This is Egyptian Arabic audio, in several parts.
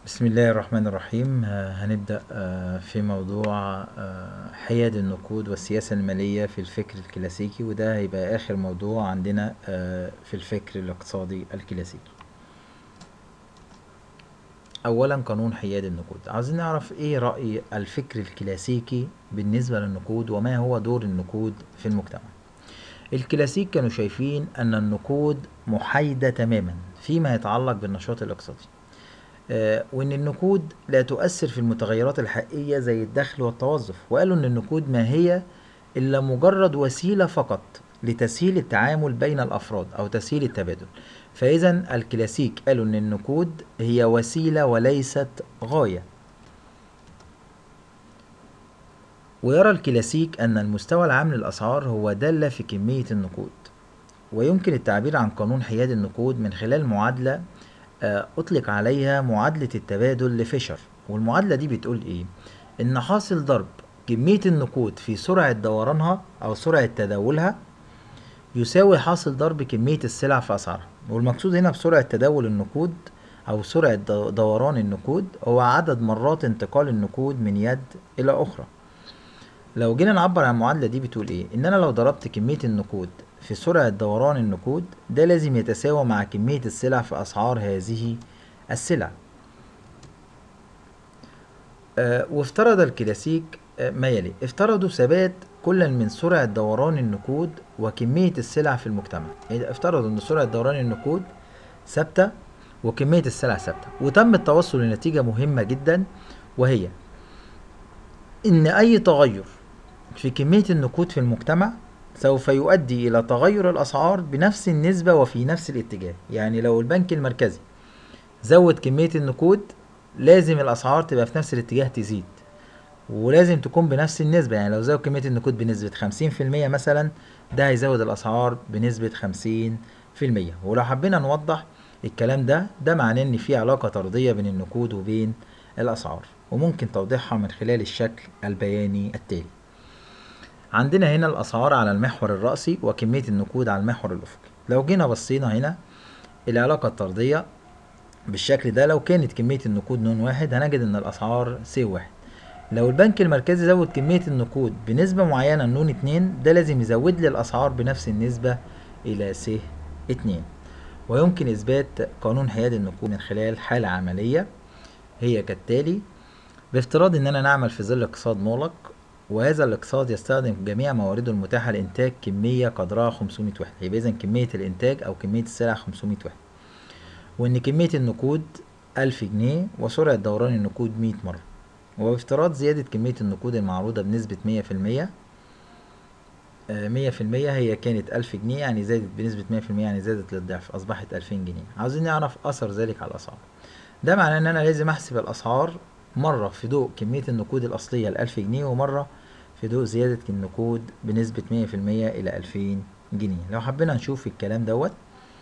بسم الله الرحمن الرحيم آه، هنبدأ آه، في موضوع آه، حياد النقود والسياسة المالية في الفكر الكلاسيكي وده هيبقى آخر موضوع عندنا آه، في الفكر الاقتصادي الكلاسيكي أولا قانون حياد النقود عاوزين نعرف إيه رأي الفكر الكلاسيكي بالنسبة للنقود وما هو دور النقود في المجتمع الكلاسيك كانوا شايفين أن النقود محايدة تماما فيما يتعلق بالنشاط الاقتصادي آه، وان النقود لا تؤثر في المتغيرات الحقيقيه زي الدخل والتوظف وقالوا ان النقود ما هي الا مجرد وسيله فقط لتسهيل التعامل بين الافراد او تسهيل التبادل فاذا الكلاسيك قالوا ان النقود هي وسيله وليست غايه ويرى الكلاسيك ان المستوى العام للاسعار هو داله في كميه النقود ويمكن التعبير عن قانون حياد النقود من خلال معادله آه، أطلق عليها معادلة التبادل لفيشر والمعادلة دي بتقول إيه؟ إن حاصل ضرب كمية النقود في سرعة دورانها أو سرعة تداولها يساوي حاصل ضرب كمية السلع في أسعارها والمقصود هنا بسرعة تداول النقود أو سرعة دو- دوران النقود هو عدد مرات انتقال النقود من يد إلى أخرى لو جينا نعبر عن المعادلة دي بتقول ايه ان انا لو ضربت كمية النقود في سرعة دوران النقود ده لازم يتساوى مع كمية السلع في اسعار هذه السلع آه وافترض الكلاسيك آه ما يلي افترضوا ثبات كل من سرعة دوران النقود وكمية السلع في المجتمع يعني افترضوا ان سرعة دوران النقود ثابتة وكمية السلع ثابتة وتم التوصل لنتيجة مهمة جدا وهي ان اي تغير في كمية النقود في المجتمع سوف يؤدي إلى تغير الأسعار بنفس النسبة وفي نفس الاتجاه يعني لو البنك المركزي زود كمية النقود لازم الأسعار تبقى في نفس الاتجاه تزيد ولازم تكون بنفس النسبة يعني لو زود كمية النقود بنسبة خمسين في المية مثلا ده هيزود الأسعار بنسبة خمسين في المية ولو حبينا نوضح الكلام ده ده معناه إن في علاقة طردية بين النقود وبين الأسعار وممكن توضيحها من خلال الشكل البياني التالي عندنا هنا الأسعار على المحور الرأسي وكمية النقود على المحور الأفقي لو جينا بصينا هنا العلاقة الطردية بالشكل ده لو كانت كمية النقود نون واحد هنجد إن الأسعار سي واحد لو البنك المركزي زود كمية النقود بنسبة معينة نون اتنين ده لازم يزود لي الأسعار بنفس النسبة إلى س اتنين ويمكن إثبات قانون حياد النقود من خلال حالة عملية هي كالتالي بافتراض اننا نعمل في ظل اقتصاد مغلق وهذا الاقتصاد يستخدم جميع موارده المتاحة لإنتاج كمية قدرها 500 وحدة يبقى إذا كمية الإنتاج أو كمية السلع 500 وحدة وإن كمية النقود 1000 جنيه وسرعة دوران النقود 100 مرة وبافتراض زيادة كمية النقود المعروضة بنسبة 100% آه، 100% هي كانت 1000 جنيه يعني زادت بنسبة 100% يعني زادت للضعف أصبحت 2000 جنيه عاوزين نعرف أثر ذلك على الأسعار ده معناه ان انا لازم احسب الاسعار مرة في ضوء كمية النقود الاصلية الالف جنيه ومرة في ضوء زيادة النقود بنسبة مية في المية الى الفين جنيه لو حبينا نشوف الكلام دوت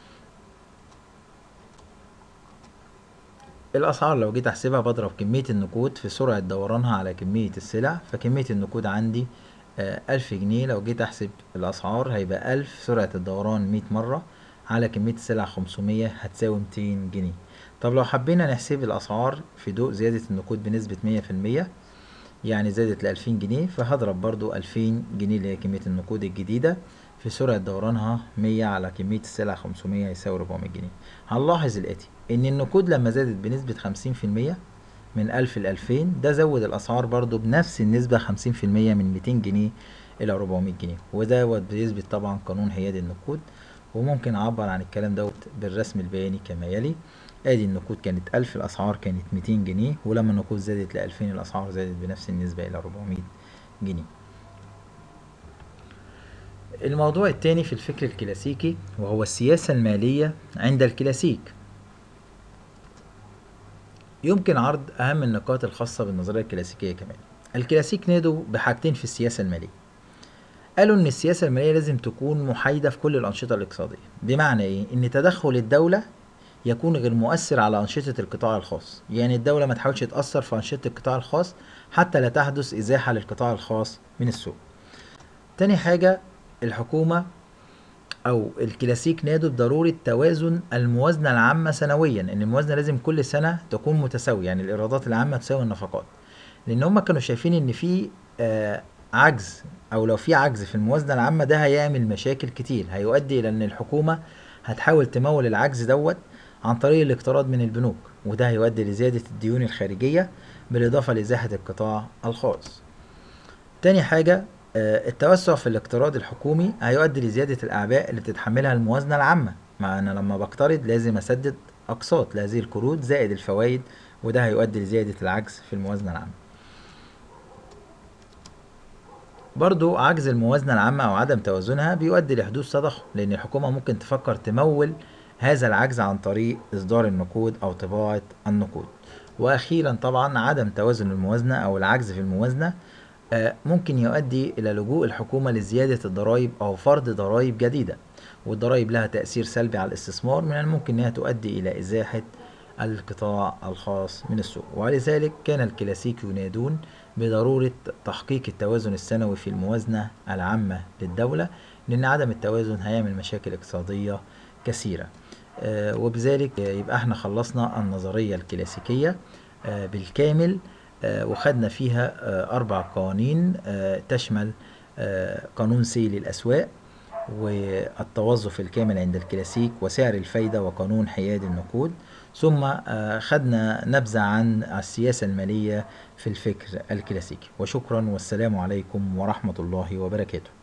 الاسعار لو جيت احسبها بضرب كمية النقود في سرعة دورانها على كمية السلع فكمية النقود عندي آه، ألف جنيه لو جيت أحسب الأسعار هيبقى ألف سرعة الدوران مية مرة على كمية السلع خمسمية هتساوي ميتين جنيه طب لو حبينا نحسب الأسعار في ضوء زيادة النقود بنسبة مية في المية يعني زادت لألفين جنيه فهضرب برضو ألفين جنيه اللي هي كمية النقود الجديدة في سرعة دورانها مية على كمية السلع خمسمية يساوي ربعمية جنيه هنلاحظ الآتي إن النقود لما زادت بنسبة خمسين في المية من ألف لألفين ده زود الأسعار برضو بنفس النسبة خمسين في المية من ميتين جنيه إلى ربعمية جنيه وده بيثبت طبعا قانون حياد النقود وممكن أعبر عن الكلام دوت بالرسم البياني كما يلي ادي النقود كانت ألف الأسعار كانت ميتين جنيه ولما النقود زادت لألفين الأسعار زادت بنفس النسبة إلى ربعمية جنيه الموضوع التاني في الفكر الكلاسيكي وهو السياسة المالية عند الكلاسيك يمكن عرض أهم النقاط الخاصة بالنظرية الكلاسيكية كمان الكلاسيك نادوا بحاجتين في السياسة المالية قالوا ان السياسة المالية لازم تكون محايدة في كل الأنشطة الاقتصادية بمعنى ايه ان تدخل الدولة يكون غير مؤثر على أنشطة القطاع الخاص يعني الدولة ما تحاولش تأثر في أنشطة القطاع الخاص حتى لا تحدث إزاحة للقطاع الخاص من السوق تاني حاجة الحكومة او الكلاسيك نادوا بضروره توازن الموازنه العامه سنويا ان الموازنه لازم كل سنه تكون متساويه يعني الايرادات العامه تساوي النفقات لان هم كانوا شايفين ان في آه عجز او لو في عجز في الموازنه العامه ده هيعمل مشاكل كتير هيؤدي الى ان الحكومه هتحاول تمول العجز دوت عن طريق الاقتراض من البنوك وده هيؤدي لزياده الديون الخارجيه بالاضافه لازاحه القطاع الخاص تاني حاجه آه، التوسع في الاقتراض الحكومي هيؤدي لزيادة الأعباء اللي بتتحملها الموازنة العامة مع أنا لما بقترض لازم أسدد أقساط لهذه القروض زائد الفوائد وده هيؤدي لزيادة العجز في الموازنة العامة برضو عجز الموازنة العامة أو عدم توازنها بيؤدي لحدوث تضخم لأن الحكومة ممكن تفكر تمول هذا العجز عن طريق إصدار النقود أو طباعة النقود وأخيرا طبعا عدم توازن الموازنة أو العجز في الموازنة آه، ممكن يؤدي إلى لجوء الحكومة لزيادة الضرائب أو فرض ضرائب جديدة والضرائب لها تأثير سلبي على الاستثمار من الممكن أنها تؤدي إلى إزاحة القطاع الخاص من السوق ولذلك كان الكلاسيك ينادون بضرورة تحقيق التوازن السنوي في الموازنة العامة للدولة لأن عدم التوازن هيعمل مشاكل اقتصادية كثيرة آه، وبذلك يبقى احنا خلصنا النظرية الكلاسيكية آه، بالكامل آه، وخدنا فيها آه، أربع قوانين آه، تشمل آه، قانون سي للأسواق والتوظف الكامل عند الكلاسيك وسعر الفايدة وقانون حياد النقود ثم آه، خدنا نبذة عن السياسة المالية في الفكر الكلاسيكي وشكرا والسلام عليكم ورحمة الله وبركاته